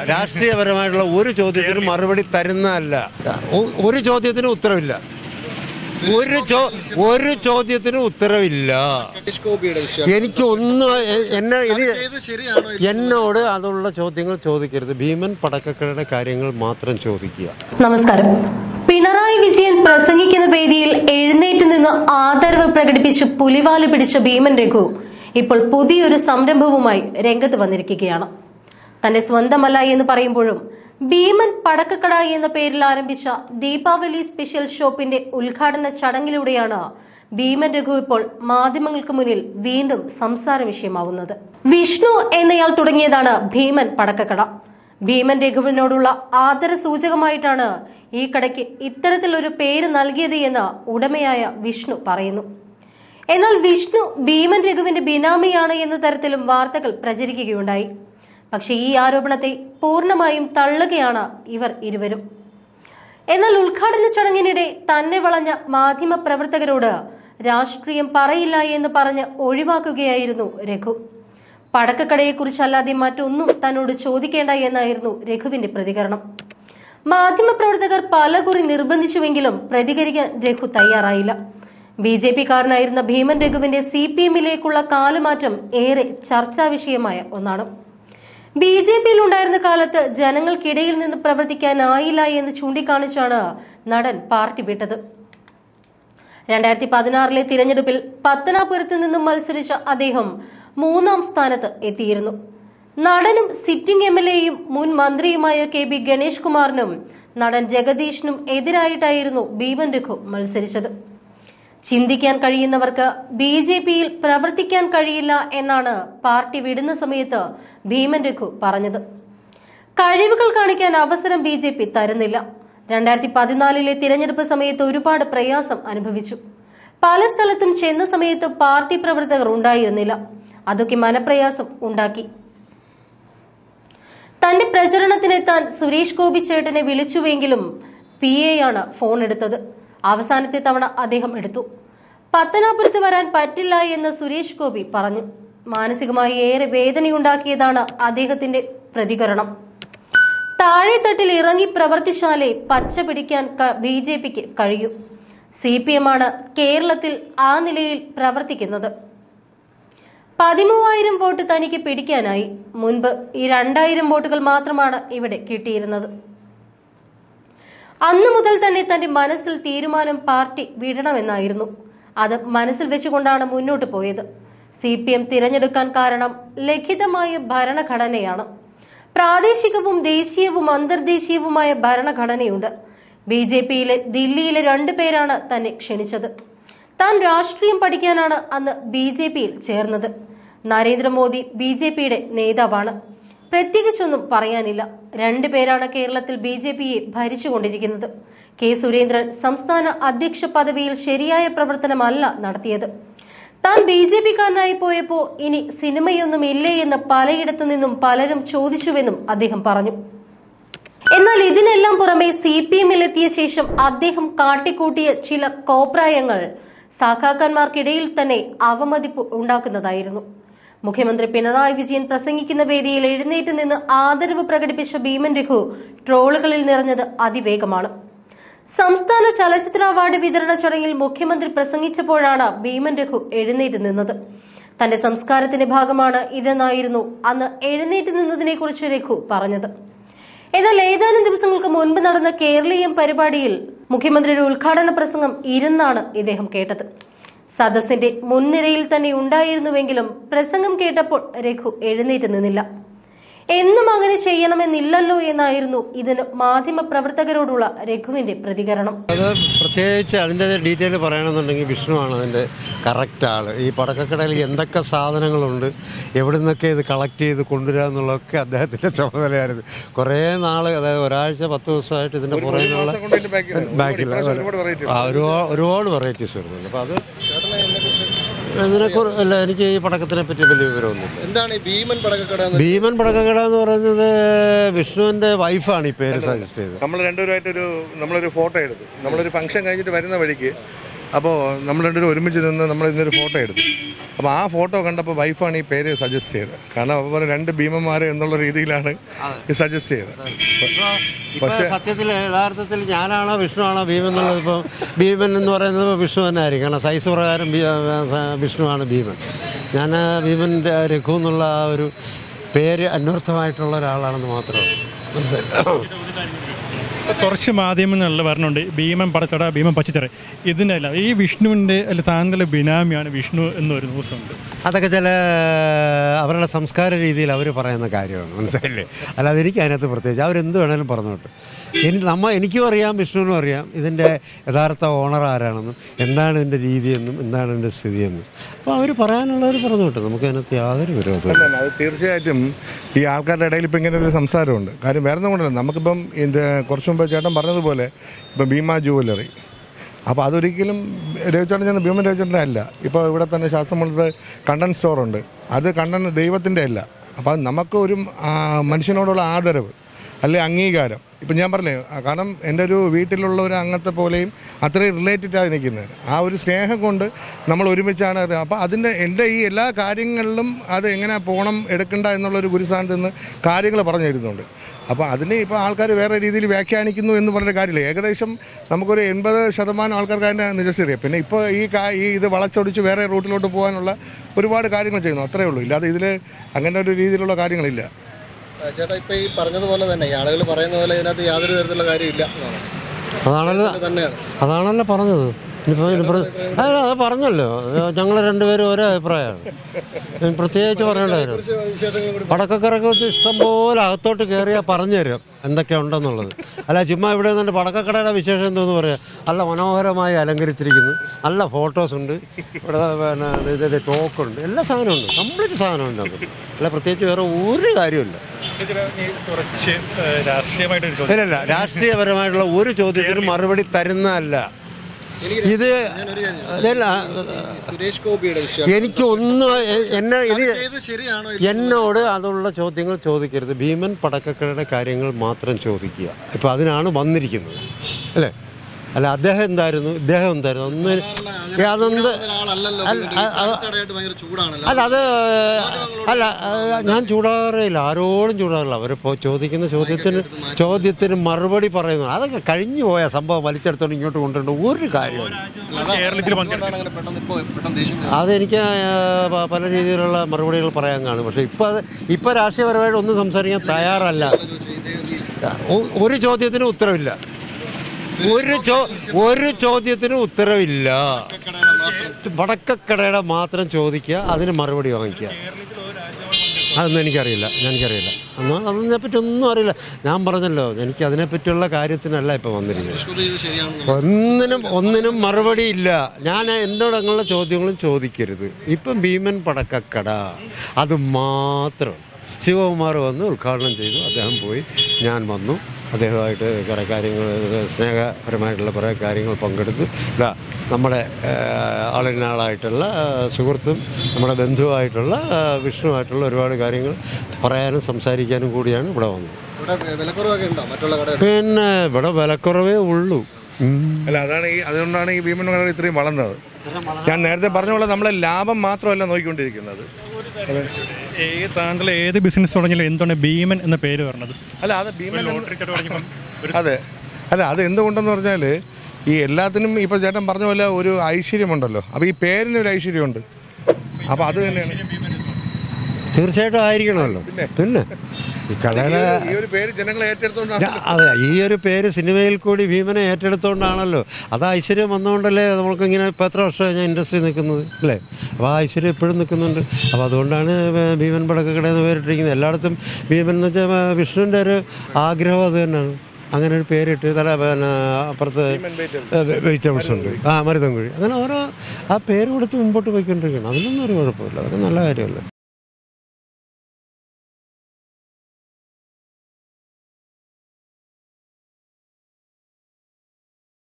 രാഷ്ട്രീയപരമായിട്ടുള്ള ഒരു ചോദ്യത്തിനും മറുപടി തരുന്നതല്ല ഒ- ഒരു ചോദ്യത്തിനും ഉത്തരവില്ല ഒരു ചോ ഒരു ചോദ്യത്തിനും ഉത്തരവില്ല സുരേഷ് ഗോപിയുടെ വിഷയം എനിക്ക് ഒന്നും എ- എന്നെ ഇത് ചെയ്ത് ശരിയാണോ എന്നോട് അതുള്ള ചോദ്യങ്ങൾ ചോദിക്കരുത് ഭീമൻ പടക്കക്കടയുടെ കാര്യങ്ങൾ മാത്രം ചോദിക്കുക നമസ്കാരം പിണറായി വിജയൻ പ്രസംഗിക്കുന്ന വേദിയിൽ എഴുന്നേറ്റ് നിന്ന് ആദരവ് പ്രകടിപ്പിച്ച് പുലിവാല് പിടിച്ച ഭീമൻ രഘു ഇപ്പോൾ പുതിയൊരു സംരംഭവുമായി രംഗത്ത് വന്നിരിക്കുകയാണ് തന്റെ സ്വന്തമല്ല എന്ന് പറയുമ്പോഴും ഭീമൻ പടക്കക്കട എന്ന പേരിൽ ആരംഭിച്ച ദീപാവലി സ്പെഷ്യൽ ഷോപ്പിന്റെ ഉദ്ഘാടന ചടങ്ങിലൂടെയാണ് ഭീമൻ രഘു ഇപ്പോൾ മാധ്യമങ്ങൾക്ക് മുന്നിൽ വീണ്ടും സംസാര വിഷയമാവുന്നത് വിഷ്ണു എന്നയാൾ തുടങ്ങിയതാണ് ഭീമൻ പടക്കക്കട ഭീമൻ രഘുവിനോടുള്ള ആദര സൂചകമായിട്ടാണ് ഈ കടയ്ക്ക് ഇത്തരത്തിലൊരു പേര് നൽകിയത് എന്ന് ഉടമയായ വിഷ്ണു പറയുന്നു എന്നാൽ വിഷ്ണു ഭീമൻ രഘുവിന്റെ ബിനാമിയാണ് എന്ന തരത്തിലും വാർത്തകൾ പ്രചരിക്കുകയുണ്ടായി പക്ഷേ ഈ ആരോപണത്തെ പൂർണ്ണമായും തള്ളുകയാണ് ഇവർ ഇരുവരും എന്നാൽ ഉദ്ഘാടന ചടങ്ങിനിടെ തന്നെ വളഞ്ഞ മാധ്യമ പ്രവർത്തകരോട് രാഷ്ട്രീയം പറയില്ല എന്ന് പറഞ്ഞ് ഒഴിവാക്കുകയായിരുന്നു രഘു പടക്കക്കടയെക്കുറിച്ചല്ലാതെ മറ്റൊന്നും തന്നോട് ചോദിക്കേണ്ട എന്നായിരുന്നു രഘുവിന്റെ പ്രതികരണം മാധ്യമപ്രവർത്തകർ പലകുറി നിർബന്ധിച്ചുവെങ്കിലും പ്രതികരിക്കാൻ രഘു തയ്യാറായില്ല ബി ജെ പി കാരനായിരുന്ന ഭീമൻ രഘുവിന്റെ സി പി എമ്മിലേക്കുള്ള കാലുമാറ്റം ഏറെ ചർച്ചാ വിഷയമായ ഒന്നാണ് ബി ജെ പിയിൽ ഉണ്ടായിരുന്ന കാലത്ത് ജനങ്ങൾക്കിടയിൽ നിന്ന് പ്രവർത്തിക്കാനായില്ല എന്ന് ചൂണ്ടിക്കാണിച്ചാണ് നടൻ പാർട്ടി വിട്ടത് രണ്ടായിരത്തി പതിനാറിലെ തിരഞ്ഞെടുപ്പിൽ പത്തനാപുരത്ത് നിന്നും മത്സരിച്ച അദ്ദേഹം മൂന്നാം സ്ഥാനത്ത് എത്തിയിരുന്നു നടനും സിറ്റിംഗ് എം എൽ എയും മുൻ മന്ത്രിയുമായ കെ ബി ഗണേഷ് കുമാറിനും നടൻ ജഗദീഷിനും എതിരായിട്ടായിരുന്നു ഭീമൻ രഘു മത്സരിച്ചത് ചിന്തിക്കാൻ കഴിയുന്നവർക്ക് ബി ജെ പിയിൽ പ്രവർത്തിക്കാൻ കഴിയില്ല എന്നാണ് പാർട്ടി വിടുന്ന സമയത്ത് ഭീമൻ രഘു പറഞ്ഞത് കഴിവുകൾ കാണിക്കാൻ അവസരം ബി ജെ പി തരുന്നില്ല രണ്ടായിരത്തി പതിനാലിലെ തിരഞ്ഞെടുപ്പ് സമയത്ത് ഒരുപാട് പ്രയാസം അനുഭവിച്ചു പല സ്ഥലത്തും ചെന്ന സമയത്ത് പാർട്ടി പ്രവർത്തകർ ഉണ്ടായിരുന്നില്ല അതൊക്കെ മനപ്രയാസം ഉണ്ടാക്കി തന്റെ പ്രചരണത്തിനെത്താൻ സുരേഷ് ഗോപി ചേട്ടനെ വിളിച്ചുവെങ്കിലും പി എ ആണ് ഫോൺ എടുത്തത് അവസാനത്തെ തവണ അദ്ദേഹം എടുത്തു പത്തനാപുരത്ത് വരാൻ പറ്റില്ല എന്ന് സുരേഷ് ഗോപി പറഞ്ഞു മാനസികമായി ഏറെ വേദനയുണ്ടാക്കിയതാണ് അദ്ദേഹത്തിന്റെ പ്രതികരണം താഴെത്തട്ടിൽ ഇറങ്ങി പ്രവർത്തിച്ചാലേ പച്ച പിടിക്കാൻ ബി ജെ പിക്ക് കഴിയൂ സി പി എം ആണ് കേരളത്തിൽ ആ നിലയിൽ പ്രവർത്തിക്കുന്നത് പതിമൂവായിരം വോട്ട് തനിക്ക് പിടിക്കാനായി മുൻപ് ഈ രണ്ടായിരം വോട്ടുകൾ മാത്രമാണ് ഇവിടെ കിട്ടിയിരുന്നത് അന്നു മുതൽ തന്നെ തന്റെ മനസ്സിൽ തീരുമാനം പാർട്ടി വിടണമെന്നായിരുന്നു അത് മനസ്സിൽ വെച്ചുകൊണ്ടാണ് മുന്നോട്ട് പോയത് സി പി എം തിരഞ്ഞെടുക്കാൻ കാരണം ലഖിതമായ ഭരണഘടനയാണ് പ്രാദേശികവും ദേശീയവും അന്തർദേശീയവുമായ ഭരണഘടനയുണ്ട് ബി ജെ പിയിലെ ദില്ലിയിലെ രണ്ടു പേരാണ് തന്നെ ക്ഷണിച്ചത് താൻ രാഷ്ട്രീയം പഠിക്കാനാണ് അന്ന് ബി ജെ പിയിൽ ചേർന്നത് നരേന്ദ്രമോദി ബി ജെ പിയുടെ നേതാവാണ് പ്രത്യേകിച്ചൊന്നും പറയാനില്ല രണ്ടു പേരാണ് കേരളത്തിൽ ബി ജെ പിയെ ഭരിച്ചുകൊണ്ടിരിക്കുന്നത് കെ സുരേന്ദ്രൻ സംസ്ഥാന അധ്യക്ഷ പദവിയിൽ ശരിയായ പ്രവർത്തനമല്ല നടത്തിയത് താൻ ബി ജെ പിക്കാരനായി പോയപ്പോ ഇനി സിനിമയൊന്നും ഇല്ലേ എന്ന് പലയിടത്തു നിന്നും പലരും ചോദിച്ചുവെന്നും അദ്ദേഹം പറഞ്ഞു എന്നാൽ ഇതിനെല്ലാം പുറമെ സി പി എമ്മിൽ എത്തിയ ശേഷം അദ്ദേഹം കാട്ടിക്കൂട്ടിയ ചില കോപ്രായങ്ങൾ സഖാക്കന്മാർക്കിടയിൽ തന്നെ അവമതിപ്പ് ഉണ്ടാക്കുന്നതായിരുന്നു മുഖ്യമന്ത്രി പിണറായി വിജയൻ പ്രസംഗിക്കുന്ന വേദിയിൽ എഴുന്നേറ്റ് നിന്ന് ആദരവ് പ്രകടിപ്പിച്ച ഭീമൻ രഘു ട്രോളുകളിൽ നിറഞ്ഞത് അതിവേഗമാണ് സംസ്ഥാന ചലച്ചിത്ര അവാർഡ് വിതരണ ചടങ്ങിൽ മുഖ്യമന്ത്രി പ്രസംഗിച്ചപ്പോഴാണ് ഭീമൻ രഘു എഴുന്നേറ്റ് നിന്നത് തന്റെ സംസ്കാരത്തിന്റെ ഭാഗമാണ് ഇതെന്നായിരുന്നു അന്ന് എഴുന്നേറ്റ് നിന്നതിനെ കുറിച്ച് രഘു പറഞ്ഞത് എന്നാൽ ഏതാനും ദിവസങ്ങൾക്ക് മുൻപ് നടന്ന കേരളീയം പരിപാടിയിൽ മുഖ്യമന്ത്രിയുടെ ഉദ്ഘാടന പ്രസംഗം ഇരുന്നാണ് ഇദ്ദേഹം കേട്ടത് സദസ്സിന്റെ മുൻനിരയിൽ തന്നെ ഉണ്ടായിരുന്നുവെങ്കിലും പ്രസംഗം കേട്ടപ്പോൾ രഘു എഴുന്നേറ്റ് നിന്നില്ല എന്നും അങ്ങനെ ചെയ്യണമെന്നില്ലല്ലോ എന്നായിരുന്നു ഇതിന് മാധ്യമ പ്രവർത്തകരോടുള്ള രഘുവിന്റെ പ്രതികരണം അത് പ്രത്യേകിച്ച് അതിൻ്റെ ഡീറ്റെയിൽ പറയണമെന്നുണ്ടെങ്കിൽ വിഷ്ണുവാണ് അതിൻ്റെ കറക്റ്റ് ആൾ ഈ പടക്കക്കടയിൽ എന്തൊക്കെ സാധനങ്ങളുണ്ട് എവിടെ നിന്നൊക്കെ ഇത് കളക്ട് ചെയ്ത് കൊണ്ടുവരിക എന്നുള്ളതൊക്കെ അദ്ദേഹത്തിൻ്റെ ചുമതലയായിരുന്നു കുറേ നാൾ അതായത് ഒരാഴ്ച പത്ത് ദിവസമായിട്ട് ഇതിൻ്റെ പുറകിലുള്ള ബാക്കിൽ ആ ഒരുപാട് ഒരുപാട് വെറൈറ്റീസ് വരുന്നുണ്ട് അപ്പോൾ അത് ഇതിനെക്കുറിച്ച് അല്ല എനിക്ക് ഈ പടക്കത്തിനെ പറ്റി വലിയ വിവരമൊന്നുമില്ല എന്താണ് ഈ ഭീമൻ പടക്കക്കട എന്ന് ഭീമൻ പടക്കക്കട എന്ന് പറയുന്നത് വിഷ്ണുവിൻ്റെ വൈഫാണ് ഈ പേര് സജസ്റ്റ് ചെയ്തത് നമ്മൾ രണ്ടുപേരുമായിട്ടൊരു നമ്മളൊരു ഫോട്ടോ എടുത്തു നമ്മളൊരു ഫംഗ്ഷൻ കഴിഞ്ഞിട്ട് വരുന്ന വഴിക്ക് അപ്പോൾ നമ്മൾ രണ്ടുപേരും ഒരുമിച്ച് നിന്ന് നമ്മൾ ഇന്നൊരു ഫോട്ടോ എടുത്തു അപ്പോൾ ആ ഫോട്ടോ കണ്ടപ്പോൾ വൈഫാണ് ഈ പേര് സജസ്റ്റ് ചെയ്തത് കാരണം അപ്പോൾ പറഞ്ഞു രണ്ട് ഭീമന്മാർ എന്നുള്ള രീതിയിലാണ് ഈ സജസ്റ്റ് ചെയ്തത് ഇപ്പൊ സത്യത്തിൽ യഥാർത്ഥത്തിൽ ഞാനാണോ വിഷ്ണു ആണോ ഭീമൻ എന്നുള്ളത് ഇപ്പോൾ ഭീമൻ എന്ന് പറയുന്നത് വിഷ്ണു തന്നെ ആയിരിക്കും കാരണം സൈസ് പ്രകാരം ഭീ- വിഷ്ണുവാണ് ഭീമൻ ഞാൻ ഭീമൻ്റെ രഘു എന്നുള്ള ആ ഒരു പേര് അന്വർത്ഥമായിട്ടുള്ള ഒരാളാണെന്ന് മാത്രമേ മനസ്സിലായി കുറച്ച് മാധ്യമങ്ങളിൽ പറഞ്ഞുണ്ട് ഭീമൻ പടച്ചട ഭീമൻ പച്ചച്ചറ ഇതിൻ്റെ അല്ല ഈ വിഷ്ണുവിൻ്റെ അല്ല താങ്കളുടെ ബിനാമിയാണ് വിഷ്ണു എന്നൊരു ന്യൂസുണ്ട് അതൊക്കെ ചില അവരുടെ സംസ്കാര രീതിയിൽ അവർ പറയുന്ന കാര്യമാണ് മനസ്സിലായില്ലേ അല്ലാതെ എനിക്ക് അതിനകത്ത് പ്രത്യേകിച്ച് അവരെന്ത് വേണേലും പറഞ്ഞോട്ടെ ഇനി നമ്മ എനിക്കും അറിയാം വിഷ്ണുവിനും അറിയാം ഇതിൻ്റെ യഥാർത്ഥ ഓണർ ആരാണെന്നും എന്താണ് ഇതിൻ്റെ രീതിയെന്നും എന്താണ് ഇതിൻ്റെ സ്ഥിതിയെന്നും അപ്പോൾ അവർ പറയാനുള്ളവർ പറഞ്ഞോട്ടെ നമുക്ക് അതിനകത്ത് യാതൊരു വിരോധവും അല്ല, അത് തീർച്ചയായിട്ടും ഈ ആൾക്കാരുടെ ഇടയിൽ ഇപ്പം ഇങ്ങനെ ഒരു സംസാരമുണ്ട് കാര്യം വേറെ ഒന്നും കൊണ്ടല്ല നമുക്കിപ്പം ഇത് കുറച്ച് മുമ്പ് ചേട്ടൻ പറഞ്ഞതുപോലെ ഇപ്പം ഭീമ ജുവല്ലറി അപ്പോൾ അതൊരിക്കലും രവിചേട്ടൻ ചെന്ന് ഭീമൻ രവിചേട്ടൻ്റെ അല്ല ഇപ്പോൾ ഇവിടെ തന്നെ ശാസ്ത്രമുള്ളത് കണ്ണൻ സ്റ്റോറുണ്ട് അത് കണ്ണൻ ദൈവത്തിൻ്റെ അല്ല അപ്പോൾ അത് നമുക്ക് ഒരു ആ, മനുഷ്യനോടുള്ള ആദരവ് അല്ലെ അംഗീകാരം ഇപ്പം ഞാൻ പറഞ്ഞേ ആ, കാരണം എൻ്റെ ഒരു വീട്ടിലുള്ള ഒരു അംഗത്തെ പോലെയും അത്രയും റിലേറ്റഡ് നിൽക്കുന്നത് ആ ഒരു സ്നേഹം കൊണ്ട് നമ്മൾ ഒരുമിച്ചാണ് അത് അപ്പോൾ അതിൻ്റെ എൻ്റെ ഈ എല്ലാ കാര്യങ്ങളിലും അത് എങ്ങനെ പോകണം എടുക്കണ്ട എന്നുള്ളൊരു ഗുരുസ്ഥാനത്ത് നിന്ന് കാര്യങ്ങൾ പറഞ്ഞു തരുന്നുണ്ട് അപ്പോൾ അതിനെ ഇപ്പോൾ ആൾക്കാർ വേറെ രീതിയിൽ വ്യാഖ്യാനിക്കുന്നു എന്ന് പറഞ്ഞ കാര്യമില്ല ഏകദേശം നമുക്കൊരു എൺപത് ശതമാനം ആൾക്കാർക്ക് അതിൻ്റെ നിജസ്ഥിതിയാണ് പിന്നെ ഇപ്പോൾ ഈ കാ ഈ ഇത് വളച്ചൊടിച്ച് വേറെ റൂട്ടിലോട്ട് പോകാനുള്ള ഒരുപാട് കാര്യങ്ങൾ ചെയ്യുന്നു അത്രയേ ഉള്ളൂ ഇല്ലാതെ ഇതിൽ അങ്ങനെ ഒരു രീതിയിലുള്ള കാര്യങ്ങളില്ല ആ, ചേട്ടാ ഇപ്പൊ ഈ പറഞ്ഞതുപോലെ തന്നെ ഈ ആളുകൾ പറയുന്ന പോലെ ഇതിനകത്ത് യാതൊരു തരത്തിലുള്ള കാര്യമില്ല എന്നാണ് അതാണല്ലോ അത് തന്നെയാണ് അതാണല്ലോ പറഞ്ഞത് ഇനിയിപ്പോൾ ഇനിയിപ്പോൾ അല്ല അത് പറഞ്ഞല്ലോ ഞങ്ങൾ രണ്ടുപേരും ഒരേ അഭിപ്രായമാണ് ഇനി പ്രത്യേകിച്ച് പറയേണ്ട കാര്യം കുറച്ച് വിശേഷങ്ങൾ കൂടി പടക്കക്കറക്കെ വെച്ച് ഇഷ്ടംപോലെ അകത്തോട്ട് കയറിയാൽ പറഞ്ഞു തരും എന്തൊക്കെ ഉണ്ടെന്നുള്ളത് അല്ല ചുമ്മാ ഇവിടെ നിന്നിട്ട് പടക്കക്കടയുടെ വിശേഷം എന്തോന്ന് പറയാം നല്ല മനോഹരമായി അലങ്കരിച്ചിരിക്കുന്നു നല്ല ഫോട്ടോസ് ഉണ്ട് ഇവിടെ പിന്നെ ഇതിൻ്റെ ടോക്കുണ്ട് എല്ലാ സാധനമുണ്ട് കംപ്ലീറ്റ് സാധനമുണ്ട് അത് അല്ല പ്രത്യേകിച്ച് വേറെ ഒരു കാര്യമില്ല കുറച്ച് രാഷ്ട്രീയമായിട്ടൊരു ചോദ്യം ഇല്ല ഇല്ല രാഷ്ട്രീയപരമായിട്ടുള്ള ഒരു ചോദ്യത്തിനും മറുപടി തരുന്നതല്ല ഇത് ഇതല്ല സുരേഷ് ഗോപിയുടെ വിഷയം എനിക്ക് ഒന്നും എ- എന്നെ ഇത് ചെയ്ത് ശരിയാണോ എന്നോട് അതുള്ള ചോദ്യങ്ങൾ ചോദിക്കരുത് ഭീമൻ പടക്കക്കടയുടെ കാര്യങ്ങൾ മാത്രം ചോദിക്കുക ഇപ്പം അതിനാണ് വന്നിരിക്കുന്നത് അല്ലേ അല്ല അദ്ദേഹം എന്തായിരുന്നു ഇദ്ദേഹം എന്തായിരുന്നു ഒന്ന് ഏ, അതൊന്ന് ഒരാളല്ലല്ലോ അല്ല, അ- അ- കടയായിട്ട് ഭയങ്കര ചൂടാണല്ലോ അല്ല അത് അല്ല ആ, ഞാൻ ചൂടാറില്ല ആരോടും ചൂടാറില്ല അവരിപ്പോൾ ചോദിക്കുന്ന ചോദ്യത്തിന് ചോദ്യത്തിന് മറുപടി പറയുന്നു അതൊക്കെ കഴിഞ്ഞു പോയ സംഭവം വലിച്ചെടുത്തോണ്ട് ഇങ്ങോട്ട് കൊണ്ടുവരേണ്ട ഒരു കാര്യമില്ല കേരളത്തിൽ അതുകൊണ്ടാണ് അങ്ങനെ പെട്ടെന്ന് ഇപ്പോൾ പെട്ടെന്ന് ദേഷ്യം വരുന്നത്. അതെനിക്ക് ആ, പ- പല രീതിയിലുള്ള മറുപടികൾ പറയാൻ കാണും പക്ഷേ ഇപ്പോൾ അത് ഇപ്പോൾ രാഷ്ട്രീയപരമായിട്ട് ഒന്നും സംസാരിക്കാൻ തയ്യാറല്ല ചോദിച്ചു, ഇതേ ഒരു ഒ- ഒരു ചോദ്യത്തിന് ഉത്തരവില്ല ഒരു ചോ ഒരു ചോദ്യത്തിന് ഉത്തരവില്ല കടയുടെ മാത്രം വടക്കക്കടയുടെ മാത്രം ചോദിക്കുക അതിന് മറുപടി വാങ്ങിക്കുക അതൊന്നും എനിക്കറിയില്ല എനിക്കറിയില്ല അന്ന് അതിനെപ്പറ്റി ഒന്നും അറിയില്ല ഞാൻ പറഞ്ഞല്ലോ എനിക്ക് അതിനെപ്പറ്റിയുള്ള കാര്യത്തിനല്ല ഇപ്പോൾ വന്നിരിക്കുന്നത് സുരേഷ് ഗോപി ഇത് ശരിയാണെന്ന് ഒന്നിനും ഒന്നിനും മറുപടിയില്ല ഞാൻ എന്നോട് അങ്ങനെയുള്ള ചോദ്യങ്ങളും ചോദിക്കരുത് ഇപ്പം ഭീമൻ പടക്കക്കട അത് മാത്രം ശിവകുമാർ വന്ന് ഉദ്ഘാടനം ചെയ്തു അദ്ദേഹം പോയി ഞാൻ വന്നു അദ്ദേഹമായിട്ട് കുറേ കാര്യങ്ങൾ സ്നേഹപരമായിട്ടുള്ള കുറേ കാര്യങ്ങൾ പങ്കെടുത്തു ഇതാ നമ്മുടെ ആളിനാളായിട്ടുള്ള സുഹൃത്തും നമ്മുടെ ബന്ധുവായിട്ടുള്ള ആ, വിഷ്ണുവായിട്ടുള്ള ഒരുപാട് കാര്യങ്ങൾ പറയാനും സംസാരിക്കാനും കൂടിയാണ് ഇവിടെ വന്നത് ഇവിടെ വിലക്കുറവൊക്കെ ഉണ്ടോ മറ്റുള്ള കടകൾ പിന്നെ ഇവിടെ വിലക്കുറവേ ഉള്ളൂ ഉം. അല്ല അതാണ് ഈ അതുകൊണ്ടാണ് ഈ ഭീമൻ കട ഇത്രയും വളർന്നത് ഞാൻ നേരത്തെ പറഞ്ഞ പോലെ നമ്മളെ ലാഭം മാത്രമല്ല നോക്കിക്കൊണ്ടിരിക്കുന്നത് ഏത് താങ്കൾ ഏത് ബിസിനസ് തുടങ്ങിയാലും എന്താണ് ഭീമൻ എന്ന പേര് പറഞ്ഞത് അല്ല അത് ഭീമൻ എന്ന് ലോട്ടറി ചട്ടം തുടങ്ങിയപ്പം ഒരു അതെ അല്ല അത് എന്തുകൊണ്ടെന്ന് പറഞ്ഞാൽ ഈ എല്ലാത്തിനും ഇപ്പോൾ ചേട്ടൻ പറഞ്ഞ പോലെ ഒരു ഐശ്വര്യമുണ്ടല്ലോ അപ്പോൾ ഈ പേരിന് ഒരു ഐശ്വര്യമുണ്ട് അപ്പോൾ അത് തന്നെയാണ് തീർച്ചയായിട്ടും ആയിരിക്കണമല്ലോ പിന്നെ ഈ കടയുടെ ഈ ഒരു പേര് ജനങ്ങൾ ഏറ്റെടുത്തുകൊണ്ടാണ് ഞാ- അതെ ഈ ഒരു പേര് സിനിമയിൽ കൂടി ഭീമനെ ഏറ്റെടുത്തുകൊണ്ടാണല്ലോ അത് ഐശ്വര്യം വന്നുകൊണ്ടല്ലേ നമ്മൾക്കിങ്ങനെ ഇപ്പോൾ എത്ര വർഷമായി ഞാൻ ഇൻഡസ്ട്രി നിൽക്കുന്നത് അല്ലേ അപ്പോൾ ആ ഐശ്വര്യം എപ്പോഴും നിൽക്കുന്നുണ്ട് അപ്പോൾ അതുകൊണ്ടാണ് വേ- ഭീമൻ പടക്കക്കട എന്ന് പേരിട്ടിരിക്കുന്നത് എല്ലായിടത്തും ഭീമൻ എന്ന് വെച്ചാൽ വിഷ്ണുവിൻ്റെ ഒരു ആഗ്രഹം അത് തന്നെയാണ് അങ്ങനെ ഒരു പേരിട്ട് തല പിന്നെ അപ്പുറത്ത് വെജിറ്റബിൾസ് ഉണ്ട് ആ മരുതൻകുഴി അങ്ങനെ ഓരോ ആ പേര് കൊടുത്ത് മുമ്പോട്ട് പോയിക്കൊണ്ടിരിക്കുകയാണ് അതിലൊന്നും ഒരു കുഴപ്പമില്ല അതൊക്കെ നല്ല കാര്യമല്ലേ